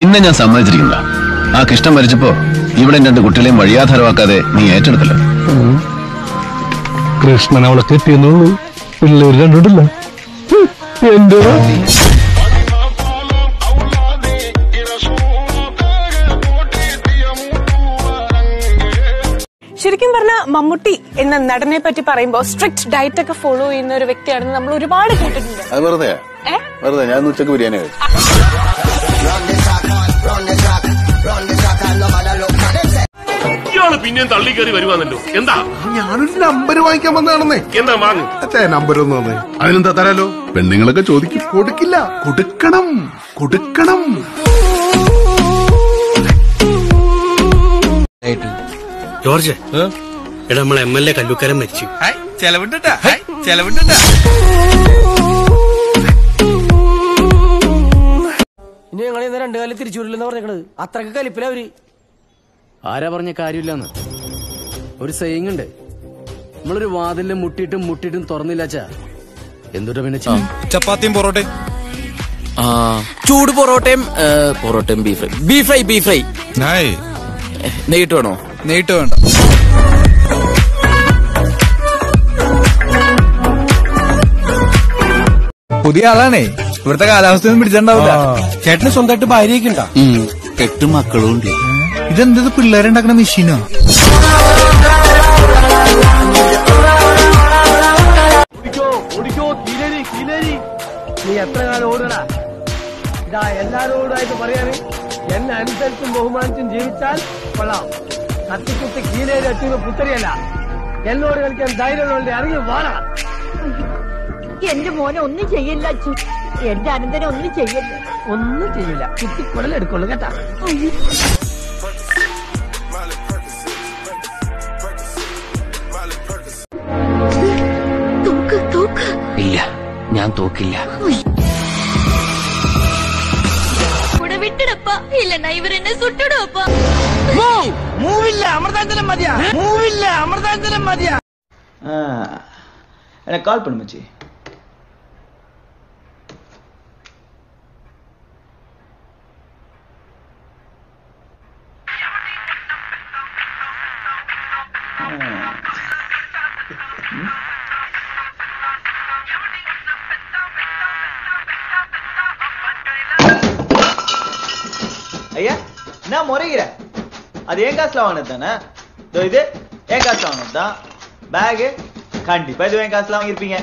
ഇന്ന് ഞാൻ സമ്മതിച്ചിരിക്കുന്ന ആ കൃഷ്ണൻ മരിച്ചപ്പോ ഇവിടെ രണ്ട് കുട്ടികളെയും വഴിയാധാരമാക്കാതെ നീ ഏറ്റെടുത്തല്ലോ കൃഷ്ണൻ അവളെ കെട്ടിയെന്നുള്ളൂ പിള്ളേര് രണ്ടുണ്ടല്ല എന്റെ ശരിക്കും പറഞ്ഞ മമ്മൂട്ടി എന്ന നടനെ പറ്റി പറയുമ്പോൾ സ്ട്രിക്റ്റ് ഡയറ്റ് ഒക്കെ ഫോളോ ചെയ്യുന്ന ഒരു വ്യക്തിയാണെന്ന് നമ്മൾ ഒരുപാട് കേട്ടിട്ടുണ്ട് അത് വെറുതെ ഏ? വെറുതെ ഞാൻ ഉച്ചക്ക് ബിരിയാണി കഴിച്ചു ഇയാള് പിന്നെയും തള്ളിക്കറി വരുവാന്നല്ലോ എന്താ ഞാനൊരു നമ്പർ വാങ്ങിക്കാൻ വന്നതാണെന്നേ എന്താ വാങ്ങ് അച്ഛാ നമ്പർ ഒന്ന് തന്നെ അതിനെന്താ തരാലോ പെണ്ണുങ്ങളൊക്കെ ചോദിക്കും കൊടുക്കില്ല കൊടുക്കണം കൊടുക്കണം ജോർജ് എടാ നമ്മളെ എം എൽ എ കല്ലൂക്കരൻ മരിച്ചു ചെലവുണ്ടാ ചെലവുണ്ടാ ഇനി ഞങ്ങൾ ഇന്ന് രണ്ടു കാലം തിരിച്ചു വരില്ലെന്ന് പറഞ്ഞേക്കണത് അത്രക്ക് കലിപ്പില അവര് ആരാ പറഞ്ഞ കാര്യമില്ലെന്ന് ഒരു സെയിങ് ഉണ്ട് നമ്മളൊരു വാതിലിൽ മുട്ടിയിട്ടും മുട്ടിയിട്ടും തുറന്നില്ലാച്ചാ എന്തുട്ടാ പിന്നെ ചെയ്യും? ചപ്പാത്തിയും പൊറോട്ടയും ആ ചൂട് പൊറോട്ടയും ഏ, പൊറോട്ടയും beef fry beef fry beef fry നെയ്ട്ട് വേണോ നെയ്ട്ട് വേണ്ട പുതിയ ആളാണേ ഇവിടുത്തെ കാലാവസ്ഥയൊന്നും പിടിച്ചിട്ടുണ്ടാവില്ല ചേട്ടന് സ്വന്തമായിട്ട് ഭാര്യയൊക്കെ ഉണ്ടാ എട്ട് മക്കളും ഉണ്ട് ഇതെന്തത് പിള്ളേരുണ്ടാക്കുന്ന മെഷീനോ നീ എത്ര കാലം ഓടണ ഇതാ എല്ലാരോടായിട്ട് പറയാന് എന്നെ അനുസരിച്ചും ബഹുമാനിച്ചും ജീവിച്ചാൽ കൊള്ളാം കത്തിക്കുത്തി കീലേരി എത്തുന്ന പുത്തരിയല്ല എന്നോട് കളിക്കാൻ ധൈര്യമുള്ളവരുടെ ഇറങ്ങി വാണ എന്റെ മോനെ ഒന്നും ചെയ്യില്ല അച്ചു എന്റെ അനന്തനെ ഒന്നും ചെയ്യില്ല ഒന്നും ചെയ്യില്ല കുത്തി കുടലെടുക്കുള്ളൂ കേട്ടാ തൂക്ക് തൂക്ക് ഇല്ല ഞാൻ തോക്കില്ല കൂടെ വിട്ടിടപ്പ ഇല്ലണ്ണ ഇവരെന്നെ സുട്ടിടപ്പ മൂവില്ല അമൃതാഞ്ചലം മതിയാ മൂവില്ല അമൃതാഞ്ചലം മതിയാ எனக்கு கால் பண்ணு மச்சி ஐயா நான் முறைகிறேன் அது என் காசுல வாங்கினது தானே இதோ இது என் காசுல வாங்கினது தான் பேகு கண்டிப்பா இது என் காசுல வாங்கியிருப்பீங்க